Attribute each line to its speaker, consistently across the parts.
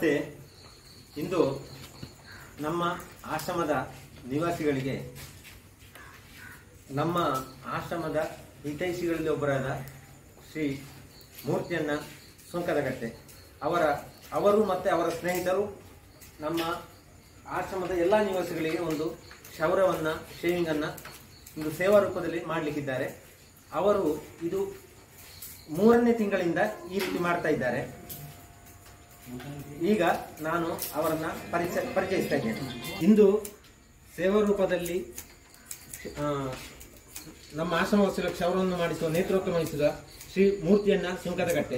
Speaker 1: ನಮಸ್ತೆ ಇಂದು ನಮ್ಮ ಆಶ್ರಮದ ನಿವಾಸಿಗಳಿಗೆ ನಮ್ಮ ಆಶ್ರಮದ ಹಿತೈಷಿಗಳಲ್ಲಿ ಒಬ್ಬರಾದ ಶ್ರೀ ಮೂರ್ತಿಯನ್ನ ಸುಂಕದಗಟ್ಟೆ ಅವರ ಅವರು ಮತ್ತು ಅವರ ಸ್ನೇಹಿತರು ನಮ್ಮ ಆಶ್ರಮದ ಎಲ್ಲ ನಿವಾಸಿಗಳಿಗೆ ಒಂದು ಕ್ಷೌರವನ್ನು ಶೇವಿಂಗನ್ನು ಒಂದು ಸೇವಾ ರೂಪದಲ್ಲಿ ಮಾಡಲಿಕ್ಕಿದ್ದಾರೆ ಅವರು ಇದು ಮೂರನೇ ತಿಂಗಳಿಂದ ಈ ರೀತಿ ಮಾಡ್ತಾ ಇದ್ದಾರೆ ಈಗ ನಾನು ಅವರನ್ನ ಪರಿಚಯ ಪರಿಚಯಿಸ್ತಾ ಇದ್ದೇನೆ ಇಂದು ಸೇವಾ ರೂಪದಲ್ಲಿ ಆ, ನಮ್ಮ ಆಶ್ರಮವಾಸಿಗಳ ಕ್ಷೌರವನ್ನು ಮಾಡಿಸುವ ನೇತೃತ್ವ ವಹಿಸಿದ ಶ್ರೀ ಮೂರ್ತಿಯನ್ನ ಸುಂಕದಗಟ್ಟೆ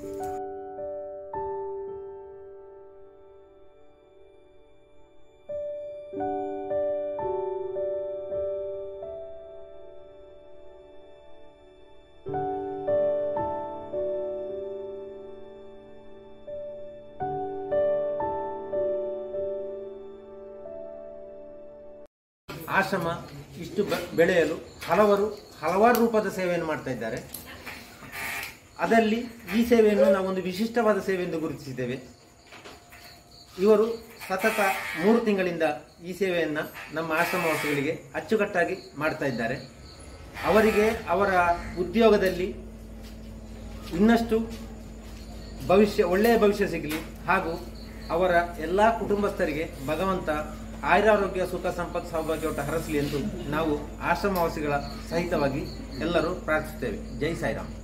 Speaker 1: ಆಶ್ರಮ ಇಷ್ಟು ಬೆ- ಬೆಳೆಯಲು ಹಲವರು ಹಲವಾರು ರೂಪದ ಸೇವೆಯನ್ನು ಮಾಡ್ತಾ ಇದ್ದಾರೆ ಅದರಲ್ಲಿ ಈ ಸೇವೆಯನ್ನು ನಾವೊಂದು ವಿಶಿಷ್ಟವಾದ ಸೇವೆ ಎಂದು ಗುರುತಿಸಿದ್ದೇವೆ ಇವರು ಸತತ ಮೂರು ತಿಂಗಳಿಂದ ಈ ಸೇವೆಯನ್ನು ನಮ್ಮ ಆಶ್ರಮವಾಸಿಗಳಿಗೆ ಅಚ್ಚುಕಟ್ಟಾಗಿ ಮಾಡ್ತಾ ಇದ್ದಾರೆ ಅವರಿಗೆ ಅವರ ಉದ್ಯೋಗದಲ್ಲಿ ಇನ್ನಷ್ಟು ಭವಿಷ್ಯ ಒಳ್ಳೆಯ ಭವಿಷ್ಯ ಸಿಗಲಿ ಹಾಗೂ ಅವರ ಎಲ್ಲ ಕುಟುಂಬಸ್ಥರಿಗೆ ಭಗವಂತ ಆಯುರಾರೋಗ್ಯ ಸುಖ ಸಂಪತ್ತು ಸೌಭಾಗ್ಯ ಒಟ್ಟು ಹರಸಲಿ ಎಂದು ನಾವು ಆಶ್ರಮವಾಸಿಗಳ ಸಹಿತವಾಗಿ ಎಲ್ಲರೂ ಪ್ರಾರ್ಥಿಸುತ್ತೇವೆ ಜೈ ಸಾಯಿರಾಮ್